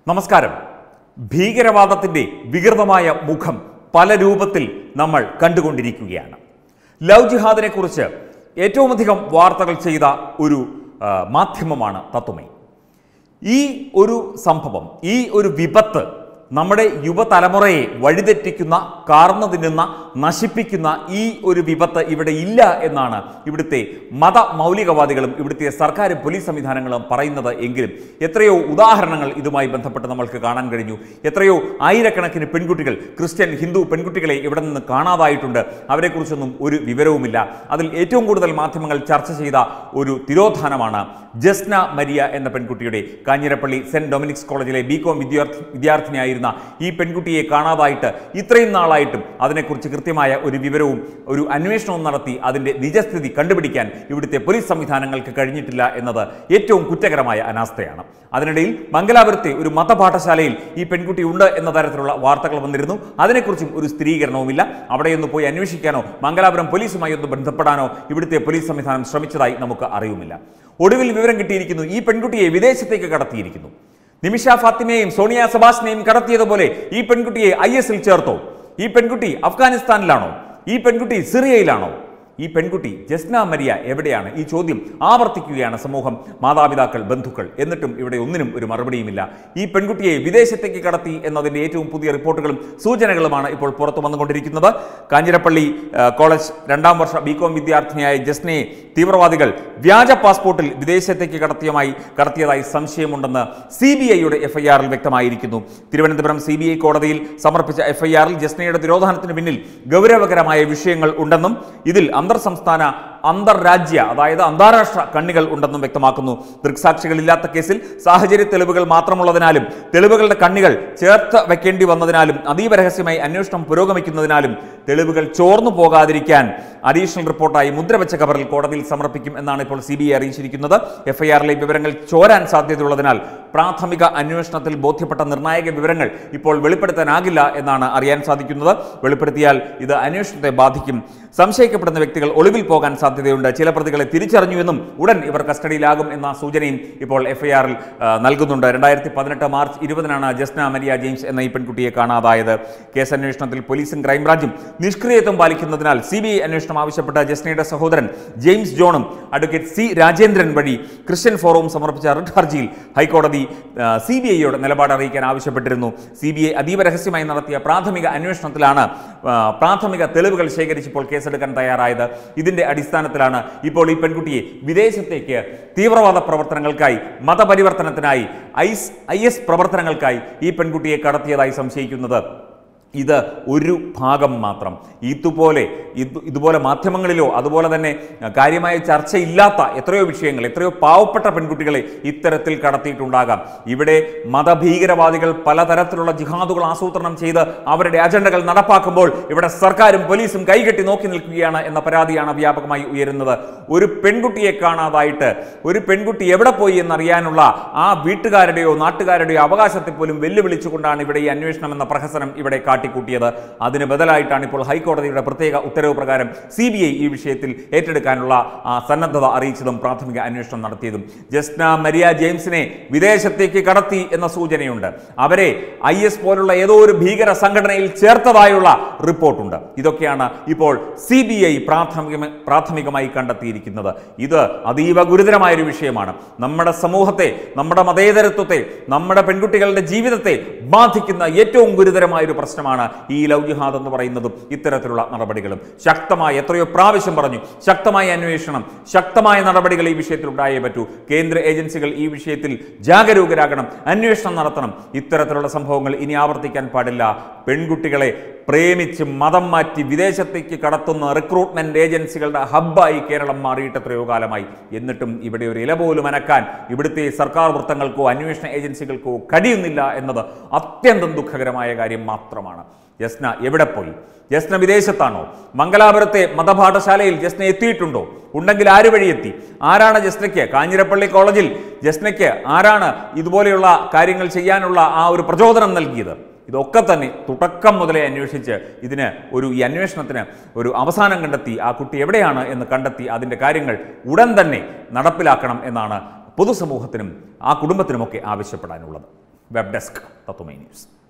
നമസ്കാരം ഭീകരവാദത്തിന്റെ വികൃതമായ മുഖം പല രൂപത്തിൽ നമ്മൾ കണ്ടുകൊണ്ടിരിക്കുകയാണ് ലവ് ജിഹാദിനെ കുറിച്ച് ഏറ്റവും അധികം വാർത്തകൾ ചെയ്ത ഒരു ആ, മാധ്യമമാണ് തത്വമേ ഈ ഒരു സംഭവം ഈ ഒരു വിപത്ത് നമ്മുടെ യുവതലമുറയെ വഴിതെറ്റിക്കുന്ന കാർന്നു തിന്നുന്ന നശിപ്പിക്കുന്ന ഈ ഒരു വിപത്ത് ഇവിടെ ഇല്ല എന്നാണ് ഇവിടുത്തെ മത മൗലികവാദികളും ഇവിടുത്തെ സർക്കാർ പോലീസ് സംവിധാനങ്ങളും പറയുന്നത് എങ്കിലും എത്രയോ ഉദാഹരണങ്ങൾ ഇതുമായി ബന്ധപ്പെട്ട് നമ്മൾക്ക് കാണാൻ കഴിഞ്ഞു എത്രയോ ആയിരക്കണക്കിന് പെൺകുട്ടികൾ ക്രിസ്ത്യൻ ഹിന്ദു പെൺകുട്ടികളെ ഇവിടെ നിന്ന് കാണാതായിട്ടുണ്ട് അവരെക്കുറിച്ചൊന്നും ഒരു വിവരവുമില്ല അതിൽ ഏറ്റവും കൂടുതൽ മാധ്യമങ്ങൾ ചർച്ച ചെയ്ത ഒരു തിരോധാനമാണ് ജസ്ന മരിയ എന്ന പെൺകുട്ടിയുടെ കാഞ്ഞിരപ്പള്ളി സെന്റ് ഡൊമിനിക്സ് കോളേജിലെ ബി കോം വിദ്യാർത്ഥി വിദ്യാർത്ഥിനിയായിരുന്ന ഈ പെൺകുട്ടിയെ കാണാതായിട്ട് ഇത്രയും നാളായിട്ടും അതിനെക്കുറിച്ച് കൃത്യമായ ഒരു വിവരവും ഒരു അന്വേഷണവും നടത്തി അതിൻ്റെ നിജസ്ഥിതി കണ്ടുപിടിക്കാൻ ഇവിടുത്തെ പോലീസ് സംവിധാനങ്ങൾക്ക് കഴിഞ്ഞിട്ടില്ല എന്നത് ഏറ്റവും കുറ്റകരമായ അനാസ്ഥയാണ് അതിനിടയിൽ മംഗലാപുരത്തെ ഒരു മതപാഠശാലയിൽ ഈ പെൺകുട്ടി ഉണ്ട് എന്ന തരത്തിലുള്ള വാർത്തകൾ വന്നിരുന്നു അതിനെക്കുറിച്ചും ഒരു സ്ഥിരീകരണവുമില്ല അവിടെയൊന്ന് പോയി അന്വേഷിക്കാനോ മംഗലാപുരം പോലീസുമായി ഒന്ന് ബന്ധപ്പെടാനോ ഇവിടുത്തെ പോലീസ് സംവിധാനം ശ്രമിച്ചതായി നമുക്ക് അറിയുമില്ല ഒടുവിൽ വിവരം കിട്ടിയിരിക്കുന്നു ഈ പെൺകുട്ടിയെ വിദേശത്തേക്ക് കടത്തിയിരിക്കുന്നു നിമിഷ ഫാത്തിമയെയും സോണിയ സബാസിനെയും കടത്തിയതുപോലെ ഈ പെൺകുട്ടിയെ ഐ എസിൽ ചേർത്തോ ഈ പെൺകുട്ടി അഫ്ഗാനിസ്ഥാനിലാണോ ഈ പെൺകുട്ടി സിറിയയിലാണോ ഈ പെൺകുട്ടി ജസ്ന മരിയ എവിടെയാണ് ഈ ചോദ്യം ആവർത്തിക്കുകയാണ് സമൂഹം മാതാപിതാക്കൾ ബന്ധുക്കൾ എന്നിട്ടും ഇവിടെ ഒന്നിനും ഒരു മറുപടിയുമില്ല ഈ പെൺകുട്ടിയെ വിദേശത്തേക്ക് കടത്തി എന്നതിന്റെ ഏറ്റവും പുതിയ റിപ്പോർട്ടുകളും സൂചനകളുമാണ് ഇപ്പോൾ പുറത്തു വന്നുകൊണ്ടിരിക്കുന്നത് കാഞ്ഞിരപ്പള്ളി ആ, കോളേജ് രണ്ടാം വർഷ ബികോം വിദ്യാർത്ഥിനിയായ ജസ്നയെ തീവ്രവാദികൾ വ്യാജ പാസ്പോർട്ടിൽ വിദേശത്തേക്ക് കടത്തിയമായി കടത്തിയതായി സംശയമുണ്ടെന്ന് സി ബി ഐയുടെ എഫ്ഐആറിൽ വ്യക്തമായിരിക്കുന്നു തിരുവനന്തപുരം സി ബി ഐ കോടതിയിൽ സമർപ്പിച്ച എഫ്ഐആറിൽ ജസ്നയുടെ തിരോധാനത്തിന് പിന്നിൽ ഗൗരവകരമായ വിഷയങ്ങൾ ഉണ്ടെന്നും ഇതിൽ അന്തർ സംസ്ഥാന അന്തർരാജ്യ അതായത് അന്താരാഷ്ട്ര കണ്ണികൾ ഉണ്ടെന്നും വ്യക്തമാക്കുന്നു ദൃക്സാക്ഷികളില്ലാത്ത കേസിൽ സാഹചര്യ തെളിവുകൾ മാത്രമുള്ളതിനാലും തെളിവുകളുടെ കണ്ണികൾ ചേർത്ത് വെക്കേണ്ടി വന്നതിനാലും അതീവ രഹസ്യമായി അന്വേഷണം പുരോഗമിക്കുന്നതിനാലും തെളിവുകൾ ചോർന്നു പോകാതിരിക്കാൻ അഡീഷണൽ റിപ്പോർട്ടായി മുദ്രവെച്ച കവറിൽ കോടതിയിൽ സമർപ്പിക്കും എന്നാണ് ഇപ്പോൾ സി ബി ഐ അറിയിച്ചിരിക്കുന്നത് എഫ്ഐആറിലെ വിവരങ്ങൾ ചോരാൻ സാധ്യതയുള്ളതിനാൽ പ്രാഥമിക അന്വേഷണത്തിൽ ബോധ്യപ്പെട്ട നിർണായക വിവരങ്ങൾ ഇപ്പോൾ വെളിപ്പെടുത്താനാകില്ല എന്നാണ് അറിയാൻ സാധിക്കുന്നത് വെളിപ്പെടുത്തിയാൽ ഇത് അന്വേഷണത്തെ ബാധിക്കും സംശയിക്കപ്പെടുന്ന വ്യക്തികൾ ഒളിവിൽ പോകാൻ സാധ്യതയുണ്ട് ചില പ്രതികളെ തിരിച്ചറിഞ്ഞുവെന്നും ഉടൻ ഇവർ കസ്റ്റഡിയിലാകും എന്ന സൂചനയും ഇപ്പോൾ എഫ്ഐആറിൽ നൽകുന്നുണ്ട് രണ്ടായിരത്തി പതിനെട്ട് മാർച്ച് ഇരുപതിനാണ് ജസ്ന മരിയ ജെയിംസ് എന്ന ഈ പെൺകുട്ടിയെ കാണാതായത് കേസ് അന്വേഷണത്തിൽ പോലീസും ക്രൈംബ്രാഞ്ചും നിഷ്ക്രിയത്വം പാലിക്കുന്നതിനാൽ സി ബി ഐ അന്വേഷണം ആവശ്യപ്പെട്ട ജസ്നയുടെ സഹോദരൻ ജെയിംസ് ജോണും അഡ്വക്കേറ്റ് സി രാജേന്ദ്രൻ വഴി ക്രിസ്ത്യൻ ഫോറവും സമർപ്പിച്ച റിട്ട് ഹർജിയിൽ ഹൈക്കോടതി സി ബി ഐയോട് നിലപാട് അറിയിക്കാൻ ആവശ്യപ്പെട്ടിരുന്നു സി ബി ഐ അതീവ രഹസ്യമായി നടത്തിയ പ്രാഥമിക അന്വേഷണത്തിലാണ് ആ, പ്രാഥമിക തെളിവുകൾ ശേഖരിച്ചപ്പോൾ കേസെടുക്കാൻ തയ്യാറായത് ഇതിന്റെ അടിസ്ഥാനത്തിലാണ് ഇപ്പോൾ ഈ പെൺകുട്ടിയെ വിദേശത്തേക്ക് തീവ്രവാദ പ്രവർത്തനങ്ങൾക്കായി മതപരിവർത്തനത്തിനായി ഐസ് ഐ എസ് പ്രവർത്തനങ്ങൾക്കായി ഈ പെൺകുട്ടിയെ കടത്തിയതായി സംശയിക്കുന്നത് ഇത് ഒരു ഭാഗം മാത്രം ഇതുപോലെ ഇത് ഇതുപോലെ മാധ്യമങ്ങളിലോ അതുപോലെ തന്നെ കാര്യമായ ചർച്ചയില്ലാത്ത എത്രയോ വിഷയങ്ങൾ എത്രയോ പാവപ്പെട്ട പെൺകുട്ടികളെ ഇത്തരത്തിൽ കടത്തിയിട്ടുണ്ടാകാം ഇവിടെ മതഭീകരവാദികൾ പലതരത്തിലുള്ള ജിഹാദുകൾ ആസൂത്രണം ചെയ്ത് അവരുടെ അജണ്ടകൾ നടപ്പാക്കുമ്പോൾ ഇവിടെ സർക്കാരും പോലീസും കൈകെട്ടി നോക്കി നിൽക്കുകയാണ് എന്ന പരാതിയാണ് വ്യാപകമായി ഉയരുന്നത് ഒരു പെൺകുട്ടിയെ കാണാതായിട്ട് ഒരു പെൺകുട്ടി എവിടെ പോയി എന്നറിയാനുള്ള ആ വീട്ടുകാരുടെയോ നാട്ടുകാരുടെയോ അവകാശത്തെ പോലും വെല്ലുവിളിച്ചുകൊണ്ടാണ് ഇവിടെ ഈ അന്വേഷണം എന്ന പ്രഹസനം ഇവിടെ കാട്ടിക്കൂട്ടിയത് അതിന് ബദലായിട്ടാണ് ഇപ്പോൾ ഹൈക്കോടതിയുടെ പ്രത്യേക ഉത്തരവ് പ്രകാരം സി ബി ഐ ഈ വിഷയത്തിൽ ഏറ്റെടുക്കാനുള്ള ആ, സന്നദ്ധത അറിയിച്ചതും പ്രാഥമിക അന്വേഷണം നടത്തിയതും ജസ്ന മരിയ ജെയിംസിനെ വിദേശത്തേക്ക് കടത്തി എന്ന സൂചനയുണ്ട് അവരെ ഐ എസ് പോലുള്ള ഏതോ ഒരു ഭീകര സംഘടനയിൽ ചേർത്തതായുള്ള റിപ്പോർട്ടുണ്ട് ഇതൊക്കെയാണ് ഇപ്പോൾ സി ബി ഐ പ്രാഥമിക പ്രാഥമികമായി കണ്ടെത്തിയിരിക്കുന്നത് ഇത് അതീവ ഗുരുതരമായ ഒരു വിഷയമാണ് നമ്മുടെ സമൂഹത്തെ നമ്മുടെ മതേതരത്വത്തെ നമ്മുടെ പെൺകുട്ടികളുടെ ജീവിതത്തെ ബാധിക്കുന്ന ഏറ്റവും ഗുരുതരമായ ഒരു പ്രശ്നമാണ് ഈ ലവ് ജിഹാദ് എന്ന് പറയുന്നതും ഇത്തരത്തിലുള്ള നടപടികളും ശക്തമായ എത്രയോ പ്രാവശ്യം പറഞ്ഞു ശക്തമായ അന്വേഷണം ശക്തമായ നടപടികൾ ഈ വിഷയത്തിൽ ഉണ്ടായേ പറ്റൂ കേന്ദ്ര ഏജൻസികൾ ഈ വിഷയത്തിൽ ജാഗരൂകരാകണം അന്വേഷണം നടത്തണം ഇത്തരത്തിലുള്ള സംഭവങ്ങൾ ഇനി ആവർത്തിക്കാൻ പാടില്ല പെൺകുട്ടികളെ പ്രേമിച്ച് മതം മാറ്റി വിദേശത്തേക്ക് കടത്തുന്ന റിക്രൂട്ട്മെന്റ് ഏജൻസികളുടെ ഹബ്ബായി കേരളം മാറിയിട്ട് എത്രയോ കാലമായി എന്നിട്ടും ഇവിടെ ഒരു ഇല പോലും അനക്കാൻ ഇവിടുത്തെ സർക്കാർ വൃത്തങ്ങൾക്കോ അന്വേഷണ ഏജൻസികൾക്കോ കഴിയുന്നില്ല എന്നത് അത്യന്തം ദുഃഖകരമായ കാര്യം മാത്രമാണ് ജസ്ന എവിടെ പോയി ജസ്ന വിദേശത്താണോ മംഗലാപുരത്തെ മതപാഠശാലയിൽ ജസ്ന എത്തിയിട്ടുണ്ടോ ഉണ്ടെങ്കിൽ ആര് വഴി എത്തി ആരാണ് ജസ്നയ്ക്ക് കാഞ്ഞിരപ്പള്ളി കോളേജിൽ ജസ്നയ്ക്ക് ആരാണ് ഇതുപോലെയുള്ള കാര്യങ്ങൾ ചെയ്യാനുള്ള ആ ഒരു പ്രചോദനം നൽകിയത് ഇതൊക്കെ തന്നെ തുടക്കം മുതലേ അന്വേഷിച്ച് ഇതിന് ഒരു ഈ അന്വേഷണത്തിന് ഒരു അവസാനം കണ്ടെത്തി ആ കുട്ടി എവിടെയാണ് എന്ന് കണ്ടെത്തി അതിൻ്റെ കാര്യങ്ങൾ ഉടൻ തന്നെ നടപ്പിലാക്കണം എന്നാണ് പൊതുസമൂഹത്തിനും ആ കുടുംബത്തിനുമൊക്കെ ആവശ്യപ്പെടാനുള്ളത് വെബ് ഡെസ്ക് തത്വമൈ ന്യൂസ്